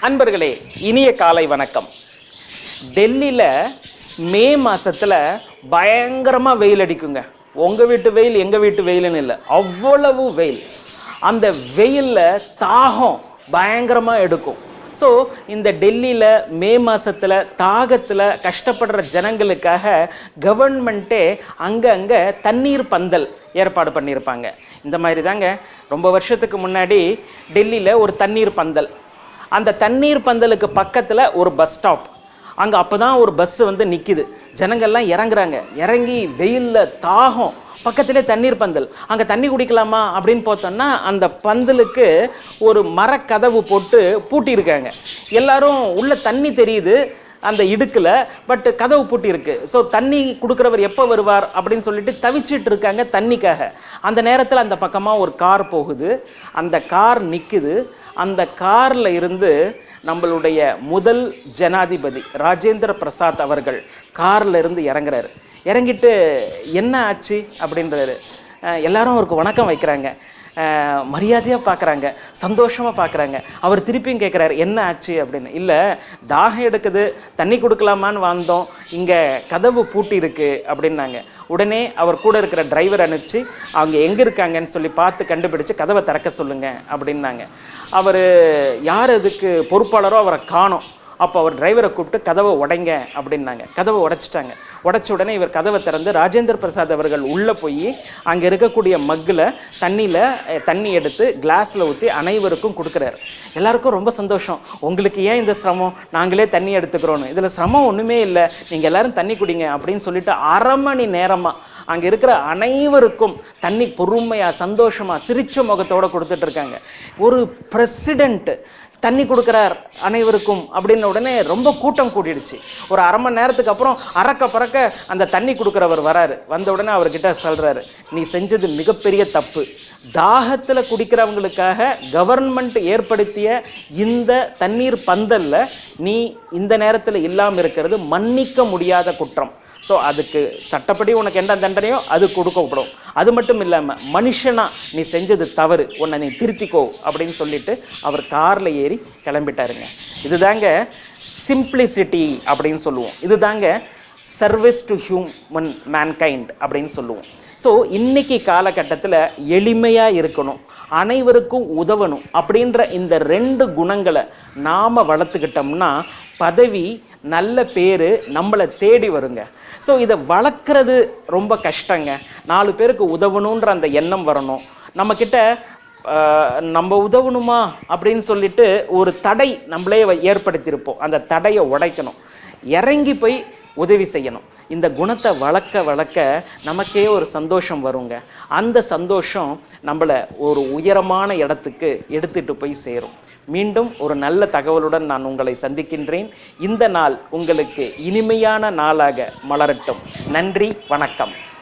அன்பர்களே இனிய காலை வணக்கம் டெல்லியில் மே மாசத்துல பயங்கரமா வெயில் அடிக்குங்க உங்க வீட்டு வெயில் எங்க வீட்டு வெயில்னு இல்லை அவ்வளவு வெயில் அந்த வெயில்ல தாகம் பயங்கரமா எடுக்கும் ஸோ இந்த டெல்லியில் மே மாசத்துல தாகத்தில் கஷ்டப்படுற ஜனங்களுக்காக கவர்மெண்ட்டே அங்கங்கே தண்ணீர் பந்தல் ஏற்பாடு பண்ணியிருப்பாங்க இந்த மாதிரி தாங்க ரொம்ப வருஷத்துக்கு முன்னாடி டெல்லியில் ஒரு தண்ணீர் பந்தல் அந்த தண்ணீர் பந்தலுக்கு பக்கத்தில் ஒரு பஸ் ஸ்டாப் அங்கே அப்போ தான் ஒரு பஸ் வந்து நிற்கிது ஜனங்கள்லாம் இறங்குறாங்க இறங்கி வெயிலில் தாகம் பக்கத்திலே தண்ணீர் பந்தல் அங்கே தண்ணி குடிக்கலாமா அப்படின்னு பார்த்தோம்னா அந்த பந்தலுக்கு ஒரு மரக்கதவு போட்டு பூட்டியிருக்காங்க எல்லாரும் உள்ள தண்ணி தெரியுது அந்த இடுக்கில் பட் கதவு பூட்டி இருக்கு ஸோ தண்ணி கொடுக்குறவர் எப்போ வருவார் அப்படின்னு சொல்லிட்டு தவிச்சிட்டு இருக்காங்க தண்ணிக்காக அந்த நேரத்தில் அந்த பக்கமாக ஒரு கார் போகுது அந்த கார் நிற்குது அந்த காரில் இருந்து நம்மளுடைய முதல் ஜனாதிபதி ராஜேந்திர பிரசாத் அவர்கள் கார்ல இருந்து இறங்குறாரு இறங்கிட்டு என்ன ஆச்சு அப்படின்றாரு அஹ் எல்லாரும் அவருக்கு வணக்கம் வைக்கிறாங்க மரியாதையாக பார்க்குறாங்க சந்தோஷமாக பார்க்குறாங்க அவர் திருப்பியும் கேட்குறாரு என்ன ஆச்சு அப்படின்னு இல்லை தாகம் எடுக்குது தண்ணி கொடுக்கலாமான்னு வந்தோம் இங்கே கதவு பூட்டி இருக்கு அப்படின்னாங்க உடனே அவர் கூட இருக்கிற டிரைவர் அனுப்பிச்சு அவங்க எங்கே இருக்காங்கன்னு சொல்லி பார்த்து கண்டுபிடிச்சு கதவை திறக்க சொல்லுங்க அப்படின்னாங்க அவர் யார் அதுக்கு பொறுப்பாளரோ அவரை காணோம் அப்போ அவர் டிரைவரை கூப்பிட்டு கதவை உடைங்க அப்படின்னாங்க கதவை உடைச்சிட்டாங்க உடைச்ச உடனே இவர் கதவை திறந்து ராஜேந்திர பிரசாத் அவர்கள் உள்ளே போய் அங்கே இருக்கக்கூடிய மக்கில் தண்ணியில் தண்ணி எடுத்து கிளாஸில் ஊற்றி அனைவருக்கும் கொடுக்குறாரு எல்லாருக்கும் ரொம்ப சந்தோஷம் உங்களுக்கு ஏன் இந்த சிரமம் நாங்களே தண்ணி எடுத்துக்கிறோன்னு இதில் சிரமம் ஒன்றுமே இல்லை நீங்கள் எல்லாரும் தண்ணி குடிங்க அப்படின்னு சொல்லிட்டு அரை மணி நேரமாக அங்கே இருக்கிற அனைவருக்கும் தண்ணி பொறுமையாக சந்தோஷமாக சிரிச்ச முகத்தோட கொடுத்துட்டு இருக்காங்க ஒரு பிரசிடென்ட் தண்ணி கொடுக்குறார் அனைவருக்கும் அப்படின்ன உடனே ரொம்ப கூட்டம் கூட்டிடுச்சு ஒரு அரை மணி நேரத்துக்கு அப்புறம் அறக்க பறக்க அந்த தண்ணி கொடுக்குறவர் வராரு வந்த உடனே அவர்கிட்ட சொல்றாரு நீ செஞ்சது மிகப்பெரிய தப்பு தாகத்தில் குடிக்கிறவங்களுக்காக கவர்மெண்ட் ஏற்படுத்திய இந்த தண்ணீர் பந்தல்ல நீ இந்த நேரத்தில் இல்லாமல் இருக்கிறது மன்னிக்க முடியாத குற்றம் ஸோ அதுக்கு சட்டப்படி உனக்கு என்ன தண்டனையோ அது கொடுக்கப்படும் அது மட்டும் இல்லாமல் மனுஷனா நீ செஞ்சது தவறு உன்னை நீ திருத்திக்கோ அப்படின்னு சொல்லிட்டு அவர் காரில் ஏறி கிளம்பிட்டாருங்க இதுதாங்க சிம்பிளிசிட்டி அப்படின்னு சொல்லுவோம் இதுதாங்க சர்வீஸ் டு ஹியூமன் மேன்கைண்ட் அப்படின்னு சொல்லுவோம் ஸோ இன்னைக்கு காலகட்டத்தில் எளிமையாக இருக்கணும் அனைவருக்கும் உதவணும் அப்படின்ற இந்த ரெண்டு குணங்களை நாம் வளர்த்துக்கிட்டோம்னா பதவி நல்ல பேர் நம்மளை தேடி வருங்க ஸோ இதை வளர்க்குறது ரொம்ப கஷ்டங்க நாலு பேருக்கு உதவணுன்ற அந்த எண்ணம் வரணும் நம்மக்கிட்ட ஆஹ், நம்ம உதவணுமா அப்படின்னு சொல்லிட்டு ஒரு தடை நம்மளே வ- ஏற்படுத்தியிருப்போம் அந்த தடையை உடைக்கணும் இறங்கி போய் உதவி செய்யணும் இந்த குணத்தை வளர்க்க வளர்க்க நமக்கே ஒரு சந்தோஷம் வருங்க அந்த சந்தோஷம் நம்மளை ஒரு உயரமான இடத்துக்கு எடுத்துட்டு போய் சேரும் மீண்டும் ஒரு நல்ல தகவலுடன் நான் உங்களை சந்திக்கின்றேன் இந்த நாள் உங்களுக்கு இனிமையான நாளாக மலரட்டும் நன்றி வணக்கம்